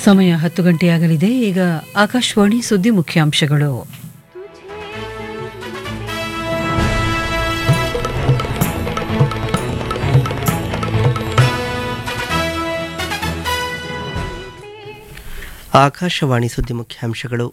ಸಮಯ ಹತ್ತು ಗಂಟೆಯಾಗಲಿದೆ ಈಗ ಆಕಾಶವಾಣಿ ಸುದ್ದಿ ಮುಖ್ಯಾಂಶಗಳು ಆಕಾಶವಾಣಿ ಸುದ್ದಿ ಮುಖ್ಯಾಂಶಗಳು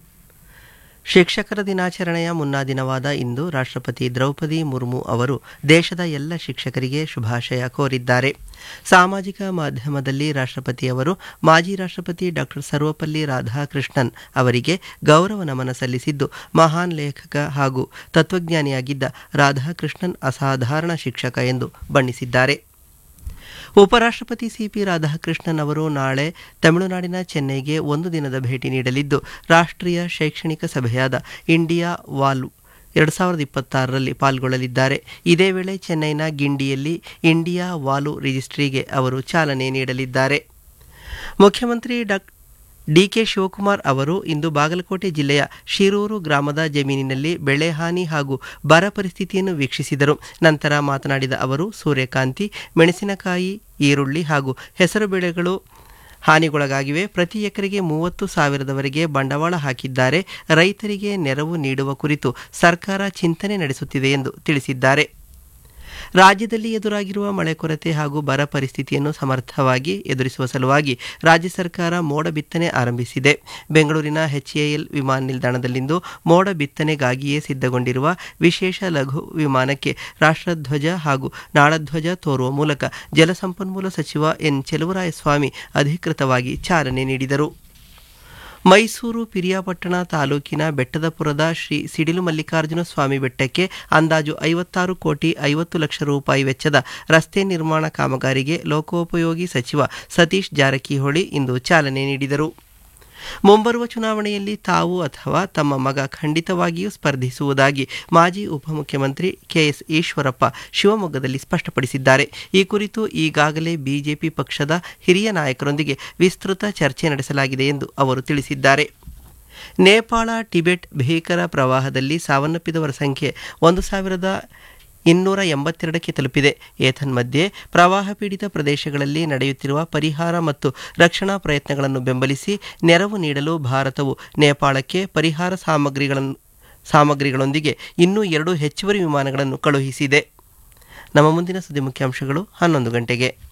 ಶಿಕ್ಷಕರ ದಿನಾಚರಣೆಯ ಮುನ್ನಾ ದಿನವಾದ ಇಂದು ರಾಷ್ಟ್ರಪತಿ ದ್ರೌಪದಿ ಮುರ್ಮು ಅವರು ದೇಶದ ಎಲ್ಲ ಶಿಕ್ಷಕರಿಗೆ ಶುಭಾಶಯ ಕೋರಿದ್ದಾರೆ ಸಾಮಾಜಿಕ ಮಾಧ್ಯಮದಲ್ಲಿ ರಾಷ್ಟ್ರಪತಿ ಅವರು ಮಾಜಿ ರಾಷ್ಟ್ರಪತಿ ಡಾಕ್ಟರ್ ಸರ್ವಪಲ್ಲಿ ರಾಧಾಕೃಷ್ಣನ್ ಅವರಿಗೆ ಗೌರವ ನಮನ ಸಲ್ಲಿಸಿದ್ದು ಮಹಾನ್ ಲೇಖಕ ಹಾಗೂ ತತ್ವಜ್ಞಾನಿಯಾಗಿದ್ದ ರಾಧಾಕೃಷ್ಣನ್ ಅಸಾಧಾರಣ ಶಿಕ್ಷಕ ಎಂದು ಬಣ್ಣಿಸಿದ್ದಾರೆ ಉಪರಾಷ್ಟ್ರಪತಿ ಸಿಪಿ ರಾಧಾಕೃಷ್ಣನ್ ಅವರು ನಾಳೆ ತಮಿಳುನಾಡಿನ ಚೆನ್ನೈಗೆ ಒಂದು ದಿನದ ಭೇಟಿ ನೀಡಲಿದ್ದು ರಾಷ್ಟ್ರೀಯ ಶೈಕ್ಷಣಿಕ ಸಭೆಯಾದ ಇಂಡಿಯಾ ವಾಲ್ವ್ ಎರಡು ಸಾವಿರದ ಇಪ್ಪತ್ತಾರರಲ್ಲಿ ಪಾಲ್ಗೊಳ್ಳಲಿದ್ದಾರೆ ಇದೇ ವೇಳೆ ಚೆನ್ನೈನ ಗಿಂಡಿಯಲ್ಲಿ ಇಂಡಿಯಾ ವಾಲು ರಿಜಿಸ್ಟ್ರಿಗೆ ಅವರು ಚಾಲನೆ ನೀಡಲಿದ್ದಾರೆ ಮುಖ್ಯಮಂತ್ರಿ ಡಾಕ್ ಡಿಕೆ ಶಿವಕುಮಾರ್ ಅವರು ಇಂದು ಬಾಗಲಕೋಟೆ ಜಿಲ್ಲೆಯ ಶಿರೂರು ಗ್ರಾಮದ ಜಮೀನಿನಲ್ಲಿ ಬೆಳೆ ಹಾನಿ ಹಾಗೂ ಬರ ಪರಿಸ್ಥಿತಿಯನ್ನು ವೀಕ್ಷಿಸಿದರು ನಂತರ ಮಾತನಾಡಿದ ಅವರು ಸೂರ್ಯಕಾಂತಿ ಮೆಣಸಿನಕಾಯಿ ಈರುಳ್ಳಿ ಹಾಗೂ ಹೆಸರು ಬೆಳೆಗಳು ಹಾನಿಗೊಳಗಾಗಿವೆ ಪ್ರತಿ ಎಕರೆಗೆ ಮೂವತ್ತು ಸಾವಿರದವರೆಗೆ ಬಂಡವಾಳ ಹಾಕಿದ್ದಾರೆ ರೈತರಿಗೆ ನೆರವು ನೀಡುವ ಕುರಿತು ಸರ್ಕಾರ ಚಿಂತನೆ ನಡೆಸುತ್ತಿದೆ ಎಂದು ತಿಳಿಸಿದ್ದಾರೆ ರಾಜ್ಯದಲ್ಲಿ ಎದುರಾಗಿರುವ ಮಳೆ ಕೊರತೆ ಹಾಗೂ ಬರ ಪರಿಸ್ಥಿತಿಯನ್ನು ಸಮರ್ಥವಾಗಿ ಎದುರಿಸುವ ಸಲುವಾಗಿ ರಾಜ್ಯ ಸರ್ಕಾರ ಮೋಡ ಬಿತ್ತನೆ ಆರಂಭಿಸಿದೆ ಬೆಂಗಳೂರಿನ ಎಚ್ಎಎಲ್ ವಿಮಾನ ನಿಲ್ದಾಣದಲ್ಲಿಂದು ಮೋಡ ಬಿತ್ತನೆಗಾಗಿಯೇ ಸಿದ್ಧಗೊಂಡಿರುವ ವಿಶೇಷ ಲಘು ವಿಮಾನಕ್ಕೆ ರಾಷ್ಟ್ರಧ್ವಜ ಹಾಗೂ ನಾಡಧ್ವಜ ತೋರುವ ಮೂಲಕ ಜಲಸಂಪನ್ಮೂಲ ಸಚಿವ ಎನ್ ಚೆಲುವರಾಯಸ್ವಾಮಿ ಅಧಿಕೃತವಾಗಿ ಚಾಲನೆ ನೀಡಿದರು ಮೈಸೂರು ಪಿರಿಯಾಪಟ್ಟಣ ತಾಲೂಕಿನ ಬೆಟ್ಟದಪುರದ ಶ್ರೀ ಸಿಡಿಲು ಮಲ್ಲಿಕಾರ್ಜುನ ಸ್ವಾಮಿ ಬೆಟ್ಟಕ್ಕೆ ಅಂದಾಜು ಐವತ್ತಾರು ಕೋಟಿ ಐವತ್ತು ಲಕ್ಷ ರೂಪಾಯಿ ವೆಚ್ಚದ ರಸ್ತೆ ನಿರ್ಮಾಣ ಕಾಮಗಾರಿಗೆ ಲೋಕೋಪಯೋಗಿ ಸಚಿವ ಸತೀಶ್ ಜಾರಕಿಹೊಳಿ ಇಂದು ಚಾಲನೆ ನೀಡಿದರು ಮುಂಬರುವ ಚುನಾವಣೆಯಲ್ಲಿ ತಾವು ಅಥವಾ ತಮ್ಮ ಮಗ ಖಂಡಿತವಾಗಿಯೂ ಸ್ಪರ್ಧಿಸುವುದಾಗಿ ಮಾಜಿ ಉಪಮುಖ್ಯಮಂತ್ರಿ ಕೆಎಸ್ ಈಶ್ವರಪ್ಪ ಶಿವಮೊಗ್ಗದಲ್ಲಿ ಸ್ಪಷ್ಟಪಡಿಸಿದ್ದಾರೆ ಈ ಕುರಿತು ಈಗಾಗಲೇ ಬಿಜೆಪಿ ಪಕ್ಷದ ಹಿರಿಯ ನಾಯಕರೊಂದಿಗೆ ವಿಸ್ತೃತ ಚರ್ಚೆ ನಡೆಸಲಾಗಿದೆ ಎಂದು ಅವರು ತಿಳಿಸಿದ್ದಾರೆ ನೇಪಾಳ ಟಿಬೆಟ್ ಭೀಕರ ಪ್ರವಾಹದಲ್ಲಿ ಸಾವನ್ನಪ್ಪಿದವರ ಸಂಖ್ಯೆ ಒಂದು ಸಾವಿರದ ಇನ್ನೂರ ಎಂಬತ್ತೆರಡಕ್ಕೆ ತಲುಪಿದೆ ಏತನ್ಮಧ್ಯೆ ಪ್ರವಾಹ ಪೀಡಿತ ಪ್ರದೇಶಗಳಲ್ಲಿ ನಡೆಯುತ್ತಿರುವ ಪರಿಹಾರ ಮತ್ತು ರಕ್ಷಣಾ ಪ್ರಯತ್ನಗಳನ್ನು ಬೆಂಬಲಿಸಿ ನೆರವು ನೀಡಲು ಭಾರತವು ನೇಪಾಳಕ್ಕೆ ಪರಿಹಾರ ಸಾಮಗ್ರಿಗಳನ್ನು ಸಾಮಗ್ರಿಗಳೊಂದಿಗೆ ಇನ್ನೂ ಎರಡು ಹೆಚ್ಚುವರಿ ವಿಮಾನಗಳನ್ನು ಕಳುಹಿಸಿದೆ ನಮ್ಮ ಮುಂದಿನ ಸುದ್ದಿ ಮುಖ್ಯಾಂಶಗಳು ಹನ್ನೊಂದು ಗಂಟೆಗೆ